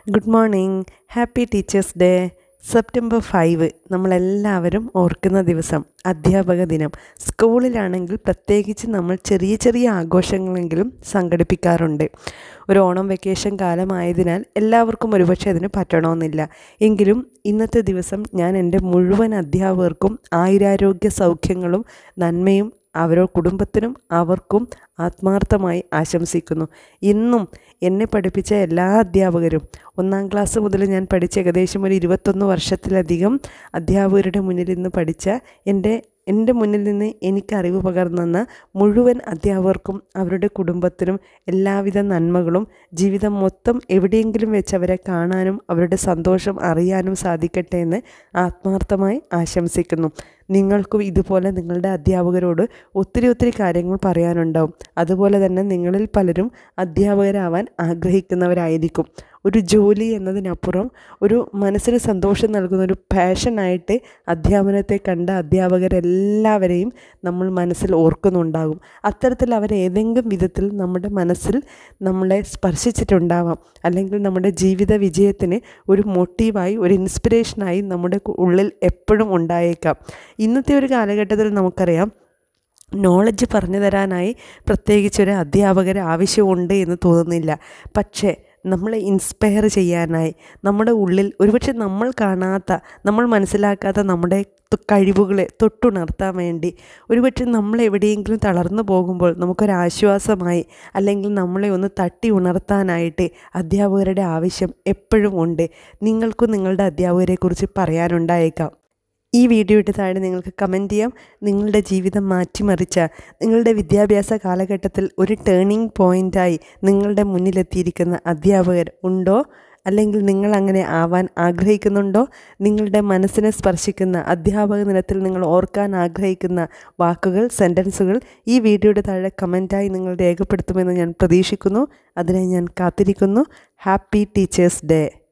good morning happy teachers day September five നമ്മളെല്ലാവരും ഓർക്കുന്ന ദിവസം അധ്യാപക ദിനം സ്കൂളിലാണെങ്കിൽ പ്രത്യേകിച്ച് നമ്മൾ ചെറിയ ചെറിയ ആഘോഷങ്ങളെങ്കിലും സംഘടിപ്പിക്കാറുണ്ട് ഒരു ഓണം വെക്കേഷൻ കാലമായതിനാൽ എല്ലാവർക്കും ഒരുപക്ഷെ അതിന് പറ്റണമെന്നില്ല എങ്കിലും ഇന്നത്തെ ദിവസം ഞാൻ എൻ്റെ മുഴുവൻ അധ്യാപകർക്കും ആയുരാരോഗ്യ സൗഖ്യങ്ങളും നന്മയും അവരോ കുടുംബത്തിനും അവർക്കും ആത്മാർത്ഥമായി ആശംസിക്കുന്നു ഇന്നും എന്നെ പഠിപ്പിച്ച എല്ലാ അധ്യാപകരും ഒന്നാം ക്ലാസ് മുതൽ ഞാൻ പഠിച്ച ഏകദേശം ഒരു ഇരുപത്തൊന്ന് വർഷത്തിലധികം അധ്യാപകരുടെ മുന്നിൽ നിന്ന് പഠിച്ച എൻ്റെ എൻ്റെ മുന്നിൽ നിന്ന് എനിക്ക് അറിവ് പകർന്നെന്ന മുഴുവൻ അധ്യാപകർക്കും അവരുടെ കുടുംബത്തിനും എല്ലാവിധ നന്മകളും ജീവിതം മൊത്തം എവിടെയെങ്കിലും വെച്ച് അവരെ കാണാനും അവരുടെ സന്തോഷം അറിയാനും സാധിക്കട്ടെ എന്ന് ആത്മാർത്ഥമായി ആശംസിക്കുന്നു നിങ്ങൾക്കും ഇതുപോലെ നിങ്ങളുടെ അധ്യാപകരോട് ഒത്തിരി ഒത്തിരി കാര്യങ്ങൾ പറയാനുണ്ടാവും അതുപോലെ തന്നെ നിങ്ങളിൽ പലരും അധ്യാപകരാവാൻ ആഗ്രഹിക്കുന്നവരായിരിക്കും ഒരു ജോലി എന്നതിനപ്പുറം ഒരു മനസ്സിന് സന്തോഷം നൽകുന്ന ഒരു പാഷനായിട്ട് അധ്യാപനത്തെ കണ്ട അധ്യാപകരെല്ലാവരെയും നമ്മൾ മനസ്സിൽ ഓർക്കുന്നുണ്ടാകും അത്തരത്തിൽ അവർ ഏതെങ്കിലും വിധത്തിൽ നമ്മുടെ മനസ്സിൽ നമ്മളെ സ്പർശിച്ചിട്ടുണ്ടാവാം അല്ലെങ്കിൽ നമ്മുടെ ജീവിത വിജയത്തിന് ഒരു മോട്ടീവായി ഒരു ഇൻസ്പിറേഷനായി നമ്മുടെ ഉള്ളിൽ എപ്പോഴും ഉണ്ടായേക്കാം ഇന്നത്തെ ഒരു കാലഘട്ടത്തിൽ നമുക്കറിയാം നോളജ് പറഞ്ഞു തരാനായി പ്രത്യേകിച്ചൊരു അധ്യാപകർ ആവശ്യമുണ്ട് എന്ന് തോന്നുന്നില്ല പക്ഷേ നമ്മളെ ഇൻസ്പയർ ചെയ്യാനായി നമ്മുടെ ഉള്ളിൽ ഒരുപക്ഷെ നമ്മൾ കാണാത്ത നമ്മൾ മനസ്സിലാക്കാത്ത നമ്മുടെ കഴിവുകളെ തൊട്ടുണർത്താൻ വേണ്ടി ഒരുപക്ഷെ നമ്മൾ എവിടെയെങ്കിലും തളർന്നു പോകുമ്പോൾ നമുക്കൊരാശ്വാസമായി അല്ലെങ്കിൽ നമ്മളെ ഒന്ന് തട്ടി ഉണർത്താനായിട്ട് അധ്യാപകരുടെ ആവശ്യം എപ്പോഴും ഉണ്ട് നിങ്ങൾക്കും നിങ്ങളുടെ അധ്യാപകരെക്കുറിച്ച് പറയാനുണ്ടായേക്കാം ഈ വീഡിയോയുടെ താഴെ നിങ്ങൾക്ക് കമൻറ്റ് ചെയ്യാം നിങ്ങളുടെ ജീവിതം മാറ്റിമറിച്ച നിങ്ങളുടെ വിദ്യാഭ്യാസ കാലഘട്ടത്തിൽ ഒരു ടേണിംഗ് പോയിൻ്റായി നിങ്ങളുടെ മുന്നിലെത്തിയിരിക്കുന്ന അധ്യാപകർ ഉണ്ടോ അല്ലെങ്കിൽ നിങ്ങൾ അങ്ങനെ ആവാൻ ആഗ്രഹിക്കുന്നുണ്ടോ നിങ്ങളുടെ മനസ്സിനെ സ്പർശിക്കുന്ന അധ്യാപക നിലത്തിൽ നിങ്ങൾ ഓർക്കാൻ ആഗ്രഹിക്കുന്ന വാക്കുകൾ സെൻറ്റൻസുകൾ ഈ വീഡിയോയുടെ താഴെ കമൻറ്റായി നിങ്ങൾ രേഖപ്പെടുത്തുമെന്ന് ഞാൻ പ്രതീക്ഷിക്കുന്നു അതിനായി ഞാൻ കാത്തിരിക്കുന്നു ഹാപ്പി ടീച്ചേഴ്സ് ഡേ